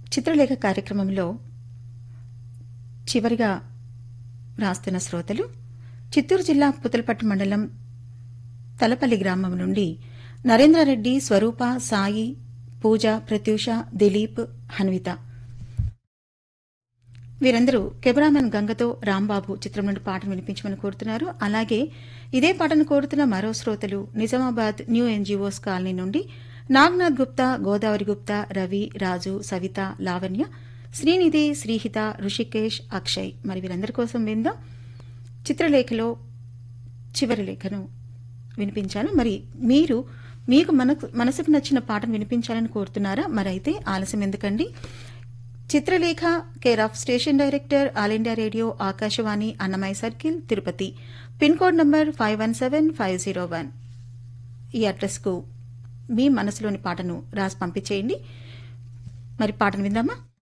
చిత్రలేఖ కార్యక్రమంలో చివరిగా రాస్తున్న శ్రోతలు చిత్తూరు జిల్లా పుతలపట్టు మండలం తలపల్లి గ్రామం నుండి నరేంద్రారెడ్డి స్వరూప సాయి పూజ ప్రత్యూష దిలీప్ హన్విత వీరందరూ కెమెరామెన్ గంగతో రాంబాబు చిత్రం నుండి పాటను వినిపించమని కోరుతున్నారు అలాగే ఇదే పాటను కోరుతున్న మరో శ్రోతలు నిజామాబాద్ న్యూ ఎన్జీఓస్ కాలనీ నుండి నాగ్నాథ్ గుప్తా గోదావరి గుప్తా రవి రాజు సవిత లావణ్య శ్రీనిధి శ్రీహిత రుషికేష్ అక్షయ్ మరి వీరందరి కోసం విందాం చిత్రలేఖలో చివరి లేఖను వినిపించాను మరి మీరు మీకు మనకు మనసుకు నచ్చిన పాటను వినిపించాలని కోరుతున్నారా మరైతే ఆలస్యం ఎందుకండి Chitralekha care of station director All India Radio Akashvani Annamayya circle Tirupati pin code number five one seven five zero one ఈ అడ్రస్కు మీ మనసులోని పాటను రాసి పంపించేయండి మరి పాటను విందామా